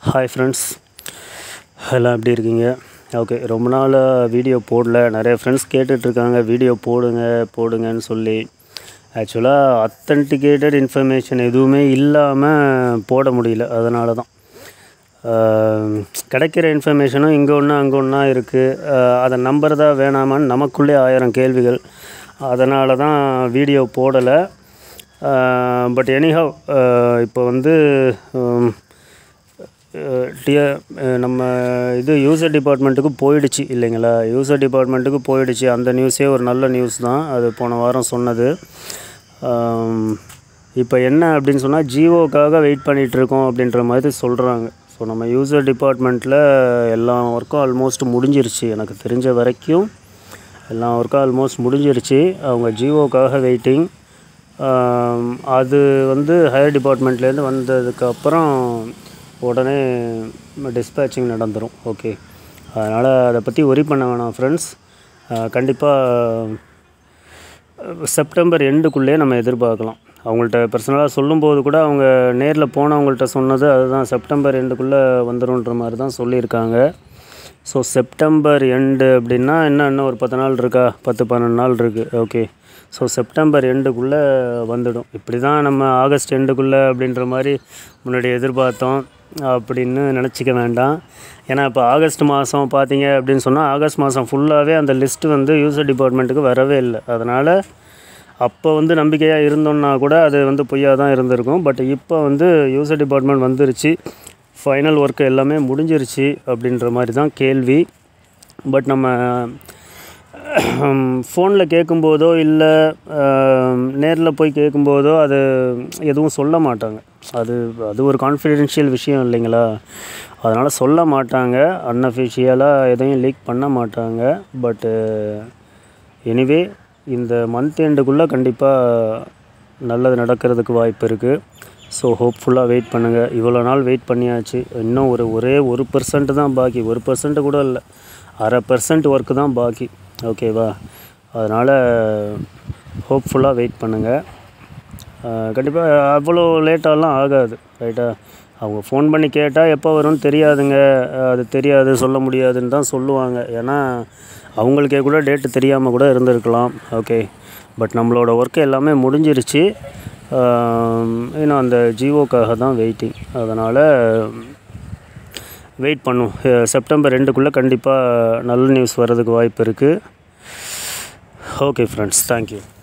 hi friends எல்லாம் எப்படி இருக்கீங்க ஓகே ரொம்ப நாள் வீடியோ போடல நிறைய ஃப்ரெண்ட்ஸ் கேட்டுட்ருக்காங்க வீடியோ போடுங்க போடுங்கன்னு சொல்லி ஆக்சுவலாக அத்தன்டிகேட்டட் இன்ஃபர்மேஷன் எதுவுமே இல்லாமல் போட முடியல அதனால தான் ஆஹ், கிடைக்கிற இன்ஃபர்மேஷனும் இங்கே ஒன்று அங்கே ஒன்றா இருக்குது அதை நம்புறதா வேணாமான்னு நமக்குள்ளே ஆயிரம் கேள்விகள் அதனால தான் வீடியோ போடலை பட் எனிஹவ் இப்போ வந்து உம், டிய நம்ம இது யூசர் டிபார்ட்மெண்ட்டுக்கு போயிடுச்சு இல்லைங்களா யூசர் டிபார்ட்மெண்ட்டுக்கு போயிடுச்சு அந்த நியூஸே ஒரு நல்ல நியூஸ் தான் அது போன வாரம் சொன்னது இப்போ என்ன அப்படின்னு சொன்னால் ஜியோக்காக வெயிட் பண்ணிகிட்டு இருக்கோம் அப்படின்ற மாதிரி சொல்கிறாங்க ஸோ நம்ம யூசர் டிபார்ட்மெண்ட்டில் எல்லா ஒர்க்கும் ஆல்மோஸ்ட் முடிஞ்சிருச்சு எனக்கு தெரிஞ்ச வரைக்கும் எல்லா ஒர்க்கும் ஆல்மோஸ்ட் முடிஞ்சிருச்சு அவங்க ஜியோக்காக வெயிட்டிங் அது வந்து ஹையர் டிபார்ட்மெண்ட்லேருந்து வந்ததுக்கப்புறம் உடனே டிஸ்பேச்சிங் நடந்துடும் ஓகே அதனால் அதை பற்றி ஒரி பண்ண வேணாம் ஃப்ரெண்ட்ஸ் கண்டிப்பாக செப்டம்பர் எண்டுக்குள்ளே நம்ம எதிர்பார்க்கலாம் அவங்கள்ட்ட பர்சனலாக சொல்லும்போது கூட அவங்க நேரில் போனவங்கள்ட்ட சொன்னது அதுதான் செப்டம்பர் எண்டுக்குள்ளே வந்துருன்ற மாதிரி தான் சொல்லியிருக்காங்க ஸோ செப்டம்பர் எண்டு அப்படின்னா என்ன இன்னும் ஒரு பத்து நாள் இருக்கா பத்து பன்னெண்டு நாள் இருக்குது ஓகே ஸோ செப்டம்பர் எண்டுக்குள்ளே வந்துடும் இப்படி தான் நம்ம ஆகஸ்ட் எண்டுக்குள்ளே அப்படின்ற மாதிரி முன்னாடி எதிர்பார்த்தோம் அப்படின்னு நினச்சிக்க வேண்டாம் ஏன்னா இப்போ ஆகஸ்ட் மாதம் பார்த்தீங்க அப்படின்னு சொன்னால் ஆகஸ்ட் மாதம் ஃபுல்லாகவே அந்த லிஸ்ட்டு வந்து யூசர் டிபார்ட்மெண்ட்டுக்கு வரவே இல்லை அதனால் அப்போ வந்து நம்பிக்கையாக இருந்தோம்னா கூட அது வந்து பொய்யாக தான் இருந்திருக்கும் பட் இப்போ வந்து யூசர் டிபார்ட்மெண்ட் வந்துருச்சு ஃபைனல் ஒர்க் எல்லாமே முடிஞ்சிருச்சு அப்படின்ற மாதிரி தான் கேள்வி பட் நம்ம ஃபோனில் கேட்கும்போதோ இல்லை நேரில் போய் கேட்கும்போதோ அது எதுவும் சொல்ல மாட்டாங்க அது அது ஒரு கான்ஃபிடென்ஷியல் விஷயம் இல்லைங்களா அதனால் சொல்ல மாட்டாங்க அன்அஃபிஷியலாக எதையும் லீக் பண்ண மாட்டாங்க பட்டு எனிவே இந்த மந்த் எண்டுக்குள்ளே கண்டிப்பாக நல்லது நடக்கிறதுக்கு வாய்ப்பு இருக்குது ஸோ ஹோப்ஃபுல்லாக வெயிட் பண்ணுங்கள் இவ்வளோ நாள் வெயிட் பண்ணியாச்சு இன்னும் ஒரு ஒரே ஒரு பர்சன்ட் தான் பாக்கி ஒரு பர்சன்ட் கூட இல்லை அரை பர்சன்ட் ஒர்க்கு தான் பாக்கி ஓகேவா அதனால் ஹோப்ஃபுல்லாக வெயிட் பண்ணுங்கள் கண்டிப்பாக அவ்வளோ லேட்டாலாம் ஆகாது ரைட்டா அவங்க ஃபோன் பண்ணி கேட்டால் எப்போ வரும்னு தெரியாதுங்க அஹ் அது தெரியாது சொல்ல முடியாதுன்னு தான் சொல்லுவாங்க ஏன்னா அவங்களுக்கே கூட டேட்டு தெரியாமல் கூட இருந்திருக்கலாம் ஓகே பட் நம்மளோட ஒர்க்கு எல்லாமே முடிஞ்சிருச்சு ஆம், இன்னும் அந்த ஜியோக்காக தான் வெயிட்டிங் அதனால் வெயிட் பண்ணும் அஹ் செப்டம்பர் ரெண்டுக்குள்ளே கண்டிப்பாக நல்ல நியூஸ் வர்றதுக்கு வாய்ப்பு இருக்குது ஓகே ஃப்ரெண்ட்ஸ் தேங்க்யூ